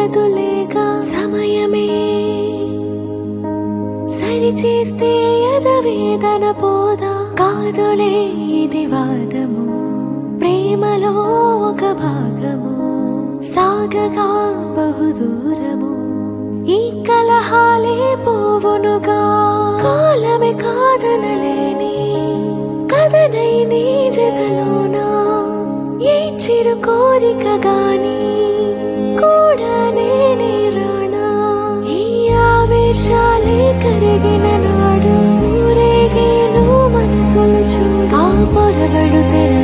ఉండదులేగా సమయమే సరిచేస్తే ఎదవేదన పోదా కాదులే ఇది వాదము ప్రేమలో ఒక భాగము సాగగా బహుదూరము ఈ కలహాలే పోవునుగా కాలమే కాదనలేని కథనై నీ జతలోనా ఏ చిరు కోరిక గాని కూడా నేనే రానా ఈ ఆవేశాలే కరిగిన నాడు ఊరేగేను మనసులు చూడు ఆ పొరబడు తెర